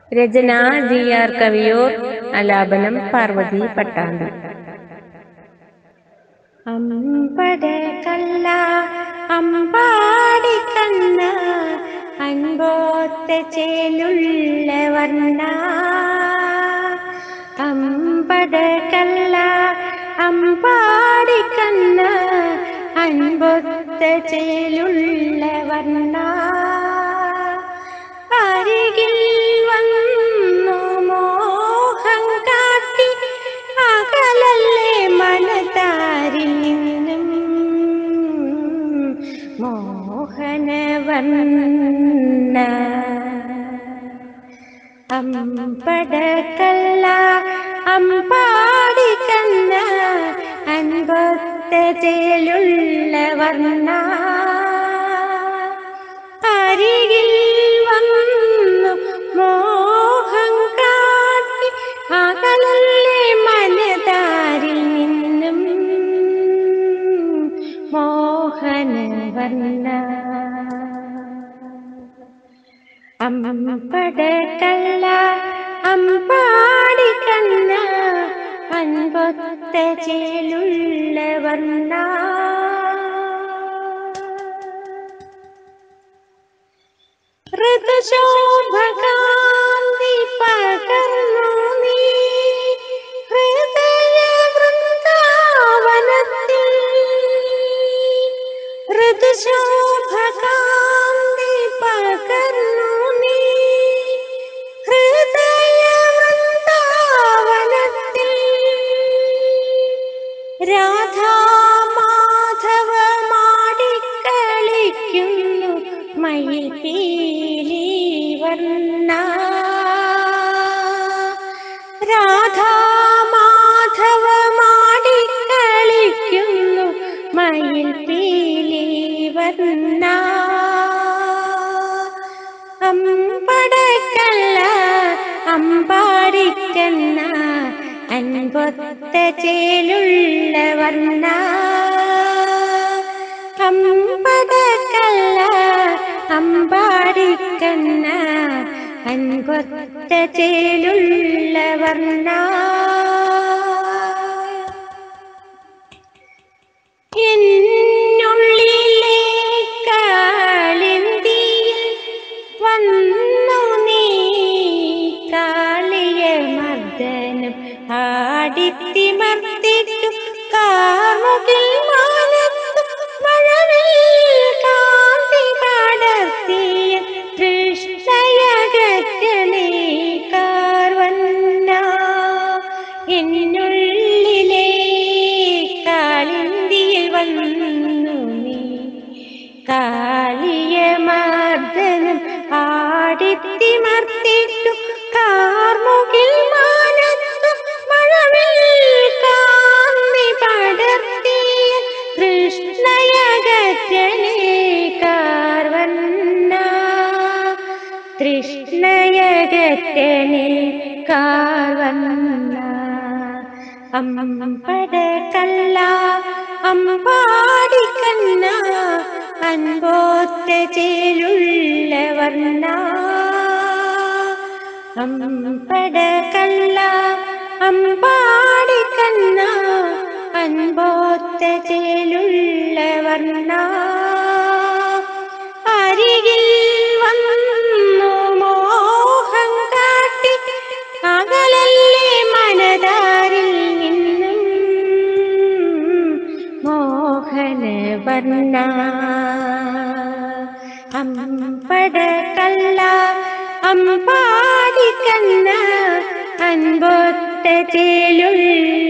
രചന G R Kaviyoor ആലാപനം പാർവതി പട്ടാമ്പി അമ്പട കല്ല അമ്പാടി കണ്ണ അൻപോത്ത ചേലുള്ള വർണ്ണ അമ്പട കല്ല അമ്പാടി കണ്ണ അൻപൊത്ത ചേലുള്ള വർണ്ണ അരികിൽ വന്നു മോഹം കാട്ടി അകലല്ലേ മനതാരിൽ നിന്നും മോഹനവർണ്ണ അമ്പടക്കല്ല അമ്പാടി കണ്ണ അൻപത്ത ചേലുള്ള വർണ്ണ അരികിൽ വന്നു മോഹം കാട്ടി അകലല്ലേ മനതാരിൽ നിന്നും മോഹനവർണ്ണ അമ്പടക്കല്ല അമ്പാടി കണ്ണ അൻപൊത്ത ചേലുള്ള വർണ്ണ ഋതുശോഭകാന്തി പകർന്നു നീ ഹൃദയ വൃന്ദാവനത്തിൽ ഋതുശോഭകാന്തി പകർന്നു നീ ഹൃദയ വൃന്ദാവനത്തിൽ രാധാമാധവമാടിക്കളിക്കുന്നു മയിൽ പീലി വർണ്ണ രാധാമാധവമാടിക്കളിക്കുന്നു മയിൽ പീലി വർണ്ണ അമ്പടക്കല്ല അമ്പാടിക്കണ്ണ അൻപൊത്ത ചേലുള്ള വർണ്ണ അമ്പടക്കല്ല അമ്പാടിക്കണ്ണ അൻപൊത്ത ചേലുള്ള വർണ്ണ എന്നുള്ളിലെ കാളിന്തിയിൽ വന്നു നീ കാളിയ മർദ്ദനം ആടിത്തിമർത്തിട്ടു കാമുകിൽ മാനത്തു മഴവിൽ കാന്തി പടർത്തിയ കൃഷ്ണയകറ്റണേ കാർവന്ന എന്നുള്ളിലെ കാളിന്തിയിൽ വന്നു നീ കാളിയ മർദ്ദനം ആടിത്തിമർത്തിട്ടു കാർമുകിൽ മാനത്തു മഴവിൽ കാന്തി പടർത്തിയ കൃഷ്ണയകറ്റണേ കാർവന്ന കൃഷ്ണയകറ്റണേ കാർവന്ന അമ്പട കല്ല അമ്പാടി കണ്ണ അൻപോത്ത ചേലുള്ള വർണ്ണ അമ്പട കല്ല അമ്പാടി കണ്ണ അൻപോത്ത ചേലുള്ള വർണ്ണ അരികിൽ വന്നു മോഹം കാട്ടി അകലല്ലേ മനതാരിൽ നിന്നും മോഹനവർണ്ണ അമ്പട കല്ല അമ്പാടി കണ്ണ അൻപൊത്ത ചേലുള്ള